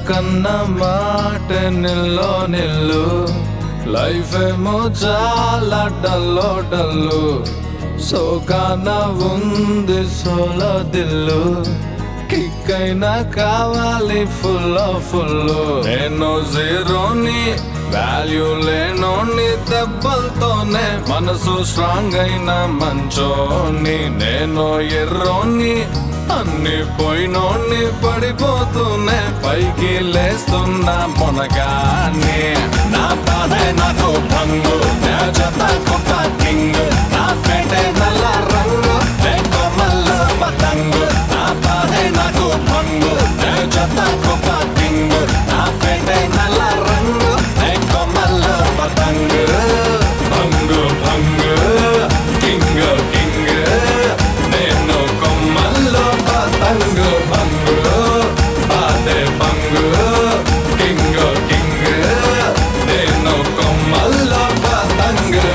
కన్న మాట నిల్లో నిల్లు లైఫ్ ఏమో చాలా డల్లో డల్లు సోకాన ఉంది సోలో దిల్లు కిక్ అయినా కావాలి ఫుల్ ఫుల్ నేను జీరోని వాల్యూ లేనోని దెబ్బలతోనే మనసు స్ట్రాంగ్ అయిన మంచోని నేను ఎర్రోని అన్ని పోయినోని పడిపోతూనే పైకి లేస్తున్నా మొనగాని నా బాధే నాకు భంగు నా జత కుక్క కింగ్ నా ఫేటే నల్ల రంగు నే కొమ్మల్లో పతంగు నా బాధే నాకు భంగు నా జత కుక్క కింగ్ నా ఫేటే నల్ల రంగు నే కొమ్మల్లో పతంగు భంగు భంగు కింగ్ కింగ్ నేను కొమ్మల్లో పతంగు భంగు బాధే భంగు కింగ్ కింగ్ నేను కొమ్మల్లో పతంగు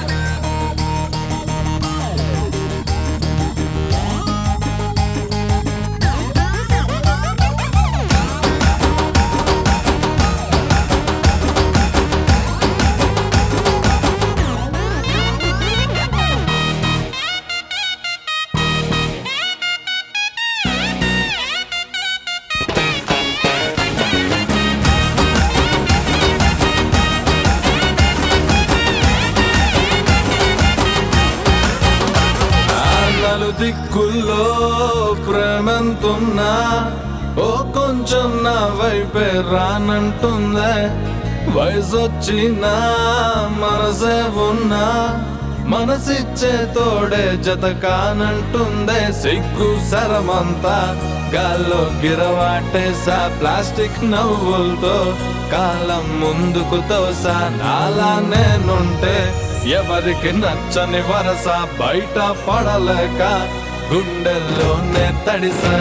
నలు దిక్కుల్లో ప్రేమంతున్నా ఓ కొంచెం నా వైపే రానంటుందే వయసొచ్చినా మనసే ఉన్నా మనసిచ్చే తోడే జత కానంటుందే సిగ్గు సరమంతా గాల్లో గిరవాటేసా ప్లాస్టిక్ నవ్వులతో కాలం ముందుకు తోసా నాలా నేనుంటే ఎవరికి నచ్చని వరస బయట పడలేక గుండెల్లోనే తడిసా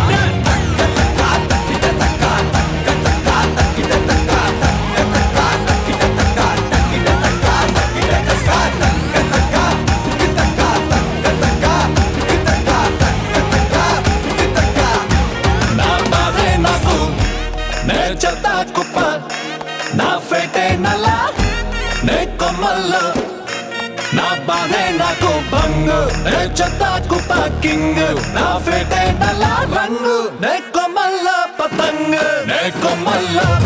నా బాధే నాకు నే చెత్త కుప్ప నా ఫేటే నల్ల నే కొమ్మల్లో నా బాధే నాకు భంగు నే చెత్త కుప్ప కింగ్ నా ఫేటే నల్ల రంగు నే కొమ్మల్లో పతంగ్ నే కొమ్మల్లో